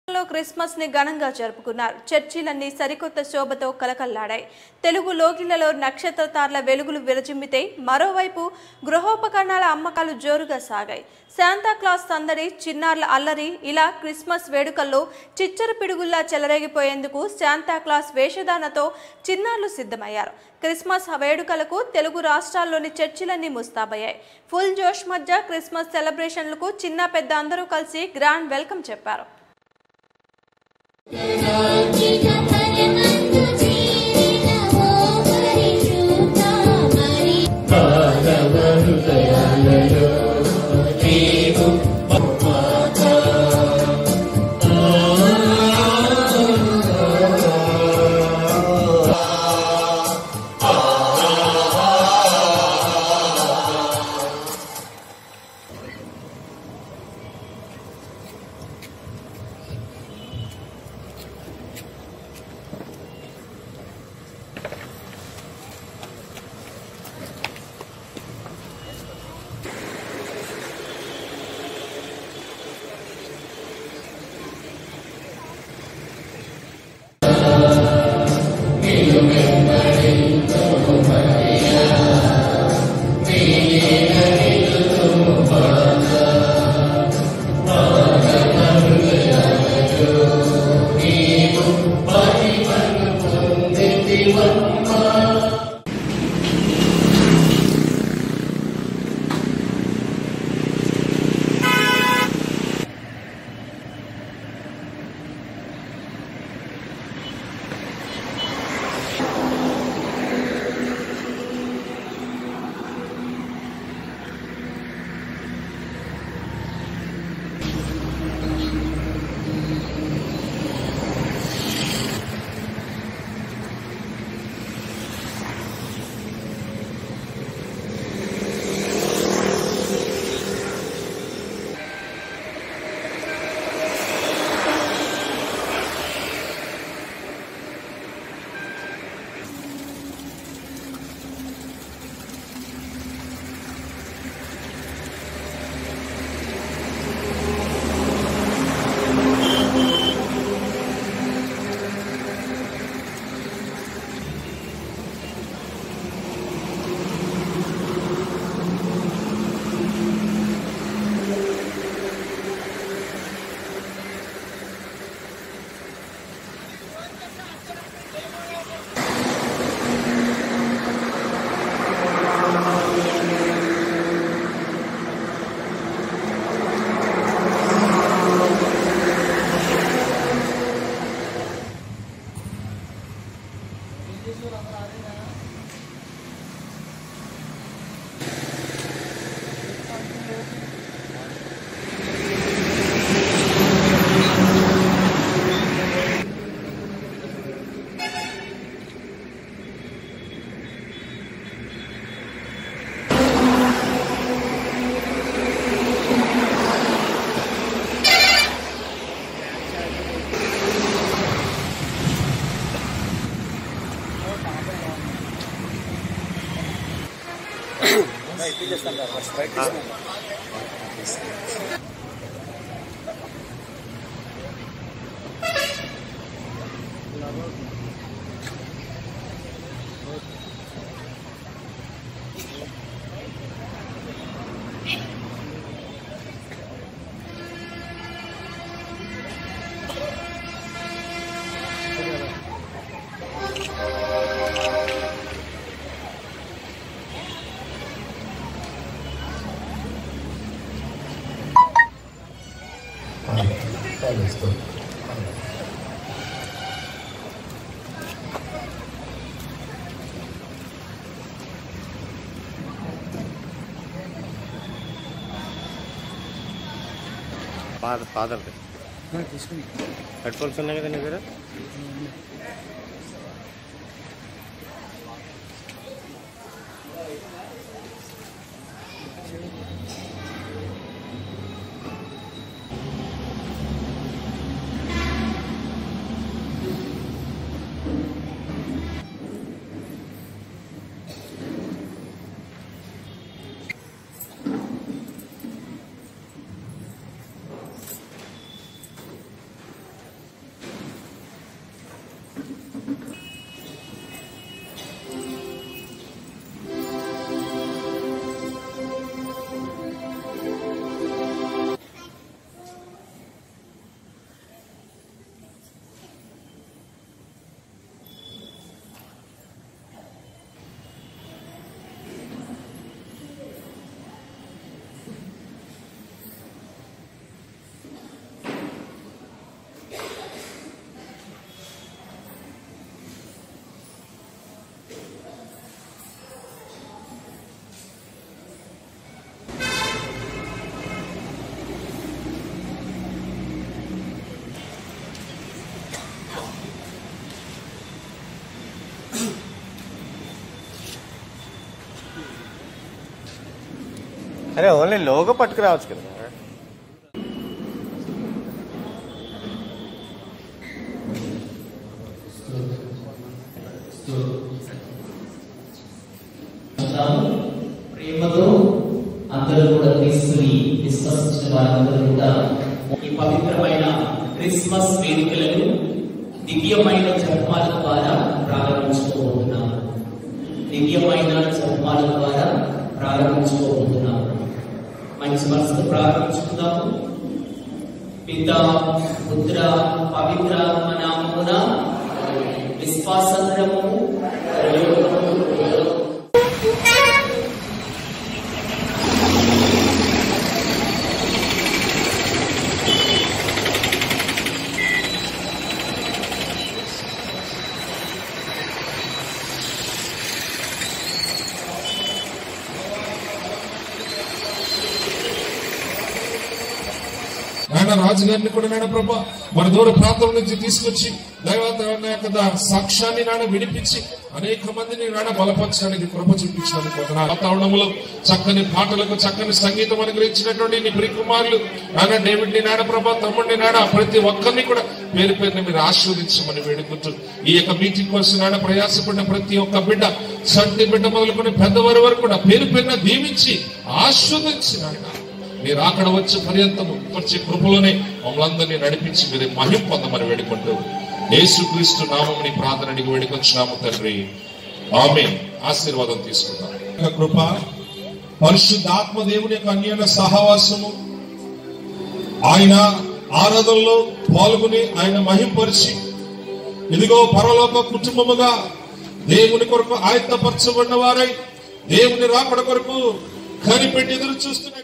లో క్రిస్మస్ ని ఘనంగా జరుపుకున్నారు చర్చిలన్నీ సరికొత్త శోభతో కలకల్లాడాయి తెలుగు లోగిళ్లలో నక్షత్ర తారల వెలుగులు విరజిమ్మితే మరోవైపు గృహోపకరణాల అమ్మకాలు జోరుగా సాగాయి శాంతా క్లాస్ సందడి చిన్నారుల అల్లరి ఇలా క్రిస్మస్ వేడుకల్లో చిచ్చర పిడుగుల్లా చెలరేగిపోయేందుకు శాంతా క్లాస్ వేషధారణతో చిన్నారులు సిద్ధమయ్యారు క్రిస్మస్ వేడుకలకు తెలుగు రాష్ట్రాల్లోని చర్చిలన్నీ ముస్తాబయ్యాయి ఫుల్ జోష్ మధ్య క్రిస్మస్ సెలబ్రేషన్లకు చిన్న పెద్ద అందరూ కలిసి గ్రాండ్ వెల్కమ్ చెప్పారు రాజిక పరమందు జీవిన ఓ పరిశుద్ధ మరి ఫాదర్ ఫాదర్ది హెడ్ ఫోన్స్ ఉన్నాయి కదా నీ దగ్గర అరే ఓన్లీ లోగో పట్టుకురావచ్చు కదా చెప్తాము. ప్రేమతో అందరూ కూడా క్రీస్తుని విశ్వసించిన వారందరూ కూడా ఈ పవిత్రమైన క్రిస్మస్ వేడుకలను దివ్యమైన జపమాల ద్వారా ప్రారంభించుకోబోతున్నాము దివ్యమైన జపమాల ద్వారా ప్రారంభించుకోబోతున్నాము మంచి మనసుతో ప్రారంభించుకుందాము పిత పుత్ర పవిత్ర నామమున విశ్వాసంద్రము నాయన రాజుగారిని కూడా నాయన ప్రభా మన దూర ప్రాంతం నుంచి తీసుకొచ్చి దైవతన యొక్క దా- సాక్ష్యాన్ని నాయన విడిపించి అనేక మందిని నాయన బలపరచడానికి కృప చూపించడానికి వందనాలు. వాతావరణంలో చక్కని పాటలకు చక్కని సంగీతం అనుగ్రహించినటువంటి నీ ప్రియకుమారులు నాయన డేవిడ్ ని నాయన ప్రభా తమ్ముడిని నాయన ప్రతి ఒక్కరిని కూడా పేరు పేరుని మీరు ఆశీర్వదించమని వేడుకుంటూ ఈ యొక్క మీటింగ్ కోసం నాయన ప్రయాసపడిన ప్రతి ఒక్క బిడ్డ సంటి బిడ్డ మొదలుకొని పెద్దవారి వరకు కూడా పేరు పేరున దీవించి ఆస్వాదించి నాయన మీరు అక్కడ వచ్చే పర్యంతము వచ్చే కృపలోనే మమ్మల్ందరినీ నడిపించి మీరు మహిం పొందమని వేడుకుంటూ యేసుక్రీస్తు నామముని ప్రార్థన అడిగి వేడుకొచ్చున్నాము తండ్రి ఆమె ఆశీర్వాదం తీసుకుందాం యొక్క కృప పరిశుద్ధాత్మ దేవుని యొక్క అన్యోన్య సహవాసము ఆయన ఆరాధనలో పాల్గొని ఆయన మహింపరిచి ఇదిగో పరలోక కుటుంబముగా దేవుని కొరకు ఆయత్తపరచబడిన వారై దేవుని రాకడ కొరకు కనిపెట్టి ఎదురు చూస్తున్న